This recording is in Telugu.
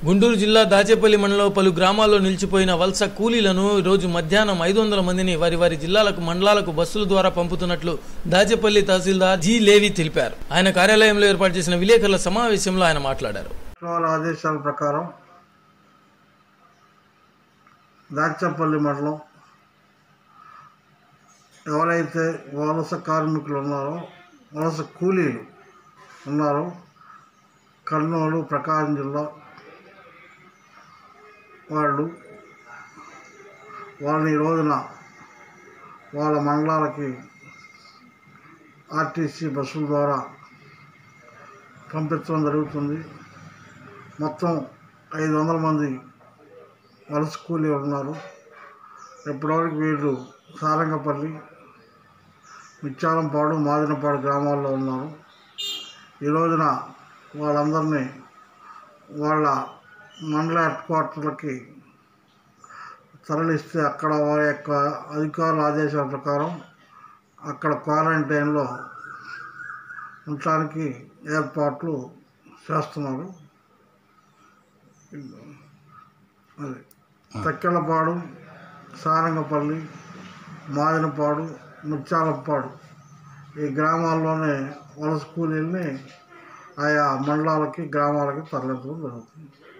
గుంటూరు జిల్లా దాచేపల్లి మండలం పలు గ్రామాల్లో నిలిచిపోయిన వలస కూలీలను రోజు మధ్యాహ్నం ఐదు వందల మందిని వారి వారి జిల్లాలకు మండలాలకు బస్సుల ద్వారా పంపుతున్నట్లు దాచేపల్లి తహసీల్దార్ జి లేవి తెలిపారు ఆయన కార్యాలయంలో ఏర్పాటు చేసిన విలేకరుల సమావేశంలో ఆయన మాట్లాడారు ప్రభుత్వాల ఆదేశాల ప్రకారం దాచపల్లి మండలం ఎవరైతే వలస కార్మికులు ఉన్నారో వలస కూలీలు ఉన్నారో కర్నూలు ప్రకాశం జిల్లా వాళ్ళు వాళ్ళని ఈ రోజున వాళ్ళ మండలాలకి ఆర్టీసీ బస్సుల ద్వారా పంపించడం జరుగుతుంది మొత్తం ఐదు వందల మంది వలస కూలీలు ఉన్నారు ఇప్పటివరకు వీళ్ళు సారంగపల్లి మిచ్చాలంపాడు మాదినపాడు గ్రామాల్లో ఉన్నారు ఈ రోజున వాళ్ళందరినీ వాళ్ళ మండల హెడ్ క్వార్టర్లకి తరలిస్తే అక్కడ వారి యొక్క అధికారుల ఆదేశాల ప్రకారం అక్కడ క్వారంటైన్లో ఉండటానికి ఏర్పాట్లు చేస్తున్నారు అది తక్కెళ్ళపాడు సారంగపల్లి మాదినపాడు ముచ్చాలపాడు ఈ గ్రామాల్లోనే వలస కూలీల్ని ఆయా మండలాలకి గ్రామాలకి తరలించడం జరుగుతుంది